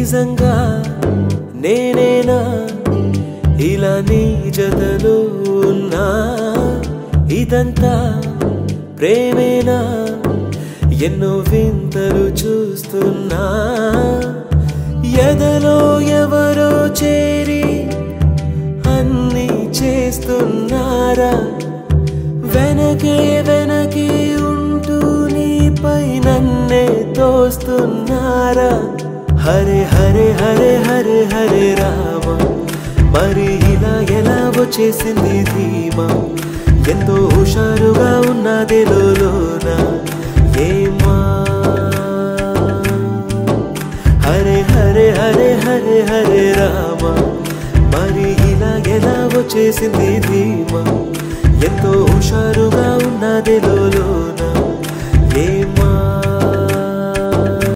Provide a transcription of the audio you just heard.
నిజంగా నేనేనా ఇలా నీ జతలో ఉన్నా ఇదంతా ప్రేమేనా ఎన్నో వింతలు చూస్తున్నా ఎదలో ఎవరో చేరి అన్ని చేస్తున్నారా వెనకే వెనకే ఉంటూ నీపై నన్నే తోస్తున్నారా హరే హరే హరే హరే హరే రామ మరి ఇలా ఎలా వచ్చేసింది ధీమా ఎంతో హుషారుగా ఉన్నది లోన ఏమా హరే హరే హరే హరే హరే రామ మరి ఇలా ఎలా వచ్చేసింది ధీమా ఎంతో హుషారుగా ఉన్నది లోన